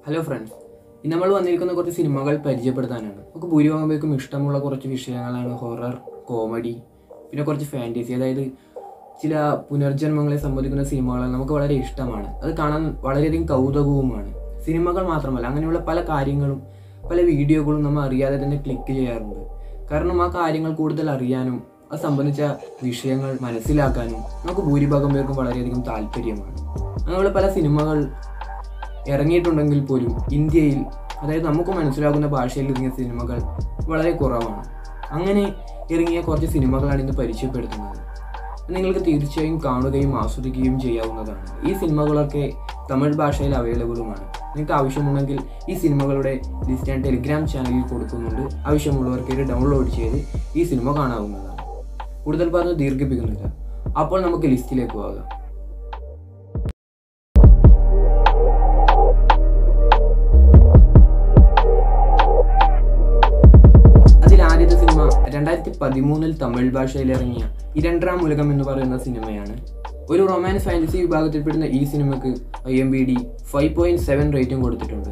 hello friends ഇന്ന് നമ്മൾ വന്നിരിക്കുന്ന കുറച്ച് സിനിമകൾ പരിചയപ്പെടുത്താനാണ് നമുക്ക് ഭൂരിഭാഗം പേർക്കും ഇഷ്ടമുള്ള കുറച്ച് വിഷയങ്ങളാണ് ഹൊറർ കോമഡി പിന്നെ കുറച്ച് ഫാൻറ്റസി അതായത് ചില പുനർജന്മങ്ങളെ സംബന്ധിക്കുന്ന സിനിമകൾ നമുക്ക് വളരെ ഇഷ്ടമാണ് അത് കാണാൻ വളരെയധികം കൗതുകവുമാണ് സിനിമകൾ മാത്രമല്ല അങ്ങനെയുള്ള പല കാര്യങ്ങളും പല വീഡിയോകളും നമ്മൾ അറിയാതെ തന്നെ ക്ലിക്ക് ചെയ്യാറുണ്ട് കാരണം ആ കാര്യങ്ങൾ കൂടുതൽ അറിയാനും അത് സംബന്ധിച്ച വിഷയങ്ങൾ മനസ്സിലാക്കാനും നമുക്ക് ഭൂരിഭാഗം പേർക്കും വളരെയധികം താല്പര്യമാണ് അങ്ങനെയുള്ള പല സിനിമകൾ ഇറങ്ങിയിട്ടുണ്ടെങ്കിൽ പോലും ഇന്ത്യയിൽ അതായത് നമുക്ക് മനസ്സിലാകുന്ന ഭാഷയിൽ ഇറങ്ങിയ സിനിമകൾ വളരെ കുറവാണ് അങ്ങനെ ഇറങ്ങിയ കുറച്ച് സിനിമകളാണ് ഇന്ന് പരിചയപ്പെടുത്തുന്നത് നിങ്ങൾക്ക് തീർച്ചയായും കാണുകയും ആസ്വദിക്കുകയും ചെയ്യാവുന്നതാണ് ഈ സിനിമകളൊക്കെ തമിഴ് ഭാഷയിൽ അവൈലബിളുമാണ് നിങ്ങൾക്ക് ആവശ്യമുണ്ടെങ്കിൽ ഈ സിനിമകളുടെ ലിസ്റ്റ് ഞാൻ ടെലിഗ്രാം ചാനലിൽ കൊടുക്കുന്നുണ്ട് ആവശ്യമുള്ളവർക്ക് ഇത് ഡൗൺലോഡ് ചെയ്ത് ഈ സിനിമ കാണാവുന്നതാണ് കൂടുതൽ പറഞ്ഞ് ദീർഘിപ്പിക്കുന്നില്ല അപ്പോൾ നമുക്ക് ലിസ്റ്റിലേക്ക് പോകാം അതിൽ ആദ്യത്തെ സിനിമ രണ്ടായിരത്തി പതിമൂന്നിൽ തമിഴ് ഭാഷയിൽ ഇറങ്ങിയ ഇരണ്ടാം ഉലകം എന്ന് പറയുന്ന സിനിമയാണ് ഒരു റൊമാൻസ് ഫാൻറ്റസി വിഭാഗത്തിൽപ്പെടുന്ന ഈ സിനിമയ്ക്ക് I M B D five point seven rating കൊടുത്തിട്ടുണ്ട്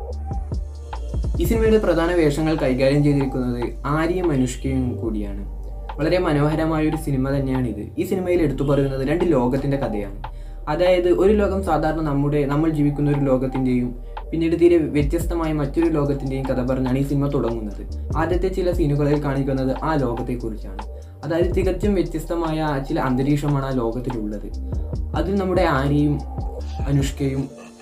ഈ സിനിമയുടെ പ്രധാന വേഷങ്ങൾ കൈകാര്യം ചെയ്തിരിക്കുന്നത് ആര്യയും അനുഷ്കയും കൂടിയാണ് വളരെ മനോഹരമായ ഒരു സിനിമ തന്നെയാണിത് ഈ സിനിമയിൽ എടുത്തു പറയുന്നത് രണ്ട് ലോകത്തിന്റെ കഥയാണ് അതായത് ഒരു ലോകം സാധാരണ നമ്മുടെ നമ്മൾ ജീവിക്കുന്ന ഒരു ലോകത്തിന്റെയും പിന്നീട് തീരെ വ്യത്യസ്തമായ മറ്റൊരു ലോകത്തിന്റെയും കഥ പറഞ്ഞാണ് ഈ സിനിമ തുടങ്ങുന്നത് ആദ്യത്തെ ചില സീനുകളിൽ കാണിക്കുന്നത് ആ ലോകത്തെക്കുറിച്ചാണ് അതായത് തികച്ചും വ്യത്യസ്തമായ ചില അന്തരീക്ഷമാണ് ആ ലോകത്തിലുള്ളത് അതിൽ നമ്മുടെ ആര്യയും അനുഷ്കയും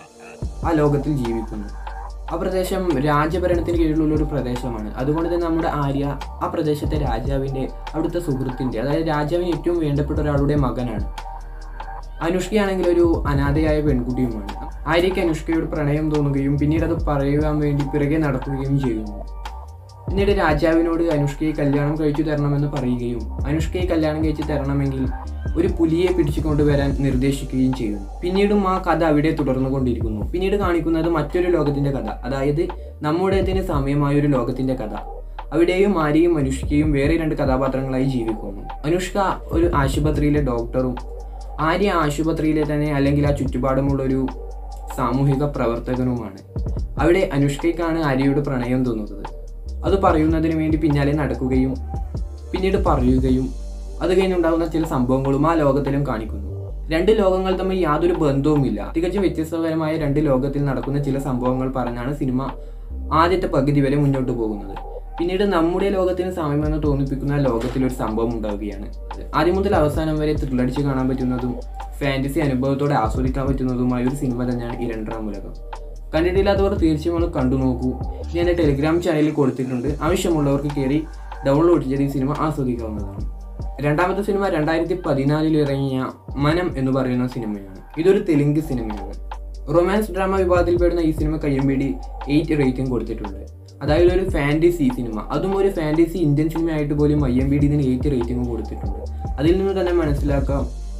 ആ ലോകത്തിൽ ജീവിക്കുന്നു ആ പ്രദേശം രാജഭരണത്തിന് കീഴിലുള്ള ഒരു പ്രദേശമാണ് അതുകൊണ്ട് തന്നെ നമ്മുടെ ആര്യ ആ പ്രദേശത്തെ രാജാവിൻ്റെ അവിടുത്തെ സുഹൃത്തിൻ്റെ അതായത് രാജാവിന് ഏറ്റവും വേണ്ടപ്പെട്ട ഒരാളുടെ മകനാണ് അനുഷ്കയാണെങ്കിൽ ഒരു അനാഥയായ പെൺകുട്ടിയുമാണ് ആര്യയ്ക്ക് അനുഷ്കയോട് പ്രണയം തോന്നുകയും പിന്നീട് അത് പറയുവാൻ വേണ്ടി പിറകെ നടക്കുകയും ചെയ്യുന്നു പിന്നീട് രാജാവിനോട് അനുഷ്കയെ കല്യാണം കഴിച്ചു തരണമെന്ന് പറയുകയും അനുഷ്കയെ കല്യാണം കഴിച്ചു തരണമെങ്കിൽ ഒരു പുലിയെ പിടിച്ചു കൊണ്ടുവരാൻ നിർദ്ദേശിക്കുകയും ചെയ്യുന്നു പിന്നീടും ആ കഥ അവിടെ തുടർന്നുകൊണ്ടിരിക്കുന്നു പിന്നീട് കാണിക്കുന്നത് മറ്റൊരു ലോകത്തിന്റെ കഥ അതായത് നമ്മുടേതിന് സമയമായ ഒരു ലോകത്തിന്റെ കഥ അവിടെയും ആര്യയും അനുഷ്കയും വേറെ രണ്ട് കഥാപാത്രങ്ങളായി ജീവിക്കുന്നു അനുഷ്ക ഒരു ആശുപത്രിയിലെ ഡോക്ടറും ആര്യ ആശുപത്രിയിലെ തന്നെ അല്ലെങ്കിൽ ആ ചുറ്റുപാടുമുള്ള ഒരു സാമൂഹിക പ്രവർത്തകനുമാണ് അവിടെ അനുഷ്കയ്ക്കാണ് ആര്യയോട് പ്രണയം തോന്നുന്നത് അത് പറയുന്നതിന് വേണ്ടി പിന്നാലെ നടക്കുകയും പിന്നീട് പറയുകയും അത് കഴിഞ്ഞുണ്ടാകുന്ന ചില സംഭവങ്ങളും ആ ലോകത്തിലും കാണിക്കുന്നു രണ്ട് ലോകങ്ങൾ തമ്മിൽ യാതൊരു ബന്ധവുമില്ല തികച്ചും വ്യത്യസ്തപരമായ രണ്ട് ലോകത്തിൽ നടക്കുന്ന ചില സംഭവങ്ങൾ പറഞ്ഞാണ് സിനിമ ആദ്യത്തെ പകുതി വരെ മുന്നോട്ട് പോകുന്നത് പിന്നീട് നമ്മുടെ ലോകത്തിന് സാമ്യമെന്ന് തോന്നിപ്പിക്കുന്ന ലോകത്തിൽ ഒരു സംഭവം ഉണ്ടാവുകയാണ് ആദ്യം മുതൽ അവസാനം വരെ ത്രില്ലടിച്ച് കാണാൻ പറ്റുന്നതും ഫാന്റസി അനുഭവത്തോടെ ആസ്വദിക്കാൻ പറ്റുന്നതുമായ ഒരു സിനിമ തന്നെയാണ് ഈ രണ്ടാം ഉലകം കണ്ടിട്ടില്ലാത്തവർ തീർച്ചയായും ഒന്ന് കണ്ടു നോക്കൂ ഞാൻ എൻ്റെ ടെലിഗ്രാം ചാനലിൽ കൊടുത്തിട്ടുണ്ട് ആവശ്യമുള്ളവർക്ക് കയറി ഡൗൺലോഡ് ചെയ്ത് ഈ സിനിമ ആസ്വദിക്കാവുന്നതാണ് രണ്ടാമത്തെ സിനിമ രണ്ടായിരത്തി പതിനാലിൽ ഇറങ്ങിയ മനം എന്ന് പറയുന്ന സിനിമയാണ് ഇതൊരു തെലുങ്ക് സിനിമയാണ് റൊമാൻസ് ഡ്രാമ വിഭാഗത്തിൽപ്പെടുന്ന ഈ സിനിമ കയ്യമ്പേടി എയ്റ്റ് റേറ്റിംഗ് കൊടുത്തിട്ടുണ്ട് അതായത് ഒരു ഫാൻറ്റസി സിനിമ അതും ഒരു ഫാൻറ്റസി ഇന്ത്യൻ സിനിമ ആയിട്ട് പോലും ഐ എം ബി ഡി ഇതിന് എയ്റ്റ് റേറ്റിംഗ് കൊടുത്തിട്ടുണ്ട് അതിൽ നിന്ന് തന്നെ മനസ്സിലാക്കാം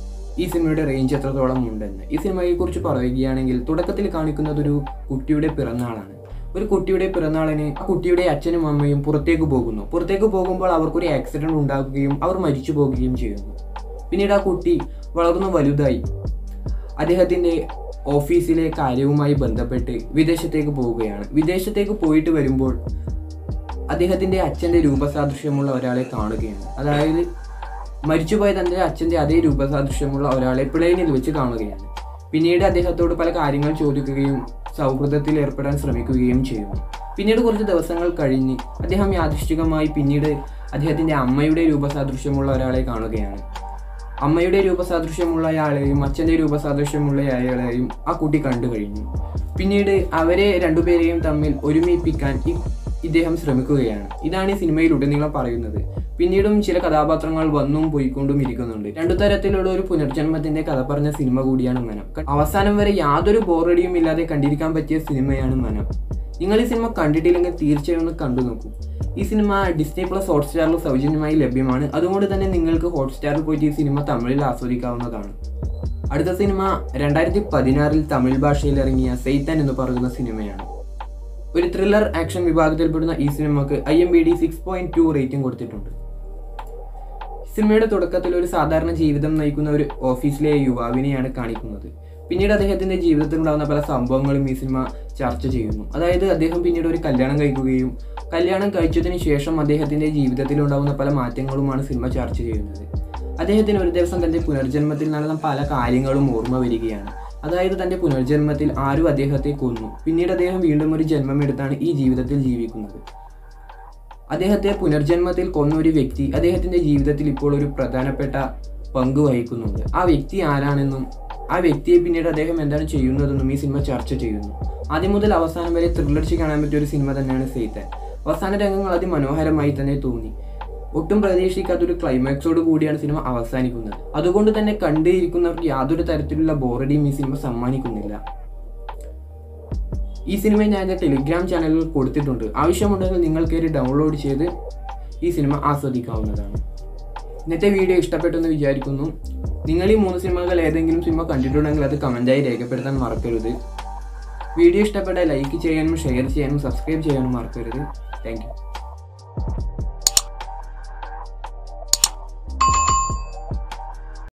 ഈ സിനിമയുടെ റേഞ്ച് എത്രത്തോളം ഉണ്ടെന്ന് ഈ സിനിമയെക്കുറിച്ച് പറയുകയാണെങ്കിൽ തുടക്കത്തിൽ കാണിക്കുന്നത് ഒരു കുട്ടിയുടെ പിറന്നാളാണ് ഒരു കുട്ടിയുടെ പിറന്നാളിന് ആ കുട്ടിയുടെ അച്ഛനും അമ്മയും പുറത്തേക്ക് പോകുന്നു പുറത്തേക്ക് പോകുമ്പോൾ അവർക്കൊരു ആക്സിഡന്റ് ഉണ്ടാകുകയും അവർ മരിച്ചു പോകുകയും ചെയ്യുന്നു പിന്നീട് ആ കുട്ടി വളർന്നു വലുതായി അദ്ദേഹത്തിന്റെ ഓഫീസിലെ കാര്യവുമായി ബന്ധപ്പെട്ട് വിദേശത്തേക്ക് പോവുകയാണ് വിദേശത്തേക്ക് പോയിട്ട് വരുമ്പോൾ അദ്ദേഹത്തിന്റെ അച്ഛന്റെ രൂപസാദൃശ്യമുള്ള ഒരാളെ കാണുകയാണ് അതായത് മരിച്ചുപോയ തന്റെ അച്ഛന്റെ അതേ രൂപസാദൃശ്യമുള്ള ഒരാളെ പ്ലെയിനിൽ വെച്ച് കാണുകയാണ് പിന്നീട് അദ്ദേഹത്തോട് പല കാര്യങ്ങൾ ചോദിക്കുകയും സൗഹൃദത്തിൽ ഏർപ്പെടാൻ ശ്രമിക്കുകയും ചെയ്യുന്നു പിന്നീട് കുറച്ച് ദിവസങ്ങൾ കഴിഞ്ഞ് അദ്ദേഹം യാദൃശ്ചികമായി പിന്നീട് അദ്ദേഹത്തിന്റെ അമ്മയുടെ രൂപസാദൃശ്യമുള്ള ഒരാളെ കാണുകയാണ് അമ്മയുടെ രൂപസാദൃശ്യമുള്ള അയാളെയും അച്ഛൻ്റെ രൂപസാദൃശ്യമുള്ള അയാളെയും ആ കുട്ടി കണ്ടു കഴിഞ്ഞു പിന്നീട് അവരെ രണ്ടുപേരെയും തമ്മിൽ ഒരുമിപ്പിക്കാൻ ഈ ഇദ്ദേഹം ശ്രമിക്കുകയാണ് ഇതാണ് ഈ സിനിമയിലുടനീളം പറയുന്നത് പിന്നീടും ചില കഥാപാത്രങ്ങൾ വന്നും പോയിക്കൊണ്ടും ഇരിക്കുന്നുണ്ട് രണ്ടു തരത്തിലുള്ള ഒരു പുനർജന്മത്തിന്റെ കഥ പറഞ്ഞ സിനിമ കൂടിയാണ് മനം അവസാനം വരെ യാതൊരു ബോറടിയും ഇല്ലാതെ കണ്ടിരിക്കാൻ പറ്റിയ സിനിമയാണ് മനം നിങ്ങൾ ഈ സിനിമ കണ്ടിട്ടില്ലെങ്കിൽ തീർച്ചയായും ഒന്ന് കണ്ടു നോക്കൂ ഈ സിനിമ ഡിസ്നി പ്ലസ് ഹോട്ട്സ്റ്റാറിൽ സൗജന്യമായി ലഭ്യമാണ് അതുകൊണ്ട് തന്നെ നിങ്ങൾക്ക് ഹോട്ട്സ്റ്റാറിൽ പോയിട്ട് ഈ സിനിമ തമിഴിൽ ആസ്വദിക്കാവുന്നതാണ് അടുത്ത സിനിമ രണ്ടായിരത്തി പതിനാറിൽ തമിഴ് ഭാഷയിൽ ഇറങ്ങിയ സെയ്ത്തൻ എന്ന് പറയുന്ന സിനിമയാണ് ഒരു ത്രില്ലർ ആക്ഷൻ വിഭാഗത്തിൽപ്പെടുന്ന ഈ സിനിമക്ക് I M B D six point two rating കൊടുത്തിട്ടുണ്ട് സിനിമയുടെ തുടക്കത്തിൽ ഒരു സാധാരണ ജീവിതം നയിക്കുന്ന ഒരു ഓഫീസിലെ യുവാവിനെയാണ് കാണിക്കുന്നത് പിന്നീട് അദ്ദേഹത്തിൻ്റെ ജീവിതത്തിൽ ഉണ്ടാകുന്ന പല സംഭവങ്ങളും ഈ സിനിമ ചർച്ച ചെയ്യുന്നു അതായത് അദ്ദേഹം പിന്നീട് ഒരു കല്യാണം കഴിക്കുകയും കല്യാണം കഴിച്ചതിന് ശേഷം അദ്ദേഹത്തിൻ്റെ ജീവിതത്തിൽ ഉണ്ടാകുന്ന പല മാറ്റങ്ങളുമാണ് സിനിമ ചർച്ച ചെയ്യുന്നത് അദ്ദേഹത്തിന് ഒരു ദിവസം തൻ്റെ പുനർജന്മത്തിൽ നടന്ന പല കാര്യങ്ങളും ഓർമ്മ വരികയാണ് അതായത് തൻ്റെ പുനർജന്മത്തിൽ ആരും അദ്ദേഹത്തെ കൊന്നു പിന്നീട് അദ്ദേഹം വീണ്ടും ഒരു ജന്മമെടുത്താണ് ഈ ജീവിതത്തിൽ ജീവിക്കുന്നത് അദ്ദേഹത്തെ പുനർജന്മത്തിൽ കൊന്ന ഒരു വ്യക്തി അദ്ദേഹത്തിൻ്റെ ജീവിതത്തിൽ ഇപ്പോൾ ഒരു പ്രധാനപ്പെട്ട പങ്ക് വഹിക്കുന്നുണ്ട് ആ വ്യക്തി ആരാണെന്നും ആ വ്യക്തിയെ പിന്നീട് അദ്ദേഹം എന്താണ് ചെയ്യുന്നതെന്നും ഈ സിനിമ ചർച്ച ചെയ്യുന്നു ആദ്യം മുതൽ അവസാനം വരെ ത്രില്ലടിച്ച് കാണാൻ പറ്റിയ ഒരു സിനിമ തന്നെയാണ് സെയ്ത്താൻ അവസാന രംഗങ്ങൾ അതിമനോഹരമായി തന്നെ തോന്നി ഒട്ടും പ്രതീക്ഷിക്കാത്തൊരു ക്ലൈമാക്സോട് കൂടിയാണ് സിനിമ അവസാനിക്കുന്നത് അതുകൊണ്ട് തന്നെ കണ്ടിരിക്കുന്നവർക്ക് യാതൊരു തരത്തിലുള്ള ബോറടിയും ഈ സിനിമ സമ്മാനിക്കുന്നില്ല ഈ സിനിമ ഞാൻ എൻ്റെ ടെലിഗ്രാം ചാനലിൽ കൊടുത്തിട്ടുണ്ട് ആവശ്യമുണ്ടെങ്കിൽ നിങ്ങൾ കയറി ഡൗൺലോഡ് ചെയ്ത് ഈ സിനിമ ആസ്വദിക്കാവുന്നതാണ് ഇന്നത്തെ വീഡിയോ ഇഷ്ടപ്പെട്ടെന്ന് വിചാരിക്കുന്നു നിങ്ങൾ ഈ മൂന്ന് സിനിമകൾ ഏതെങ്കിലും സിനിമ കണ്ടിട്ടുണ്ടെങ്കിൽ അത് കമൻറ്റായി രേഖപ്പെടുത്താൻ മറക്കരുത് വീഡിയോ ഇഷ്ടപ്പെട്ടാൽ ലൈക്ക് ചെയ്യാനും ഷെയർ ചെയ്യാനും സബ്സ്ക്രൈബ് ചെയ്യാനും മറക്കരുത് താങ്ക് യു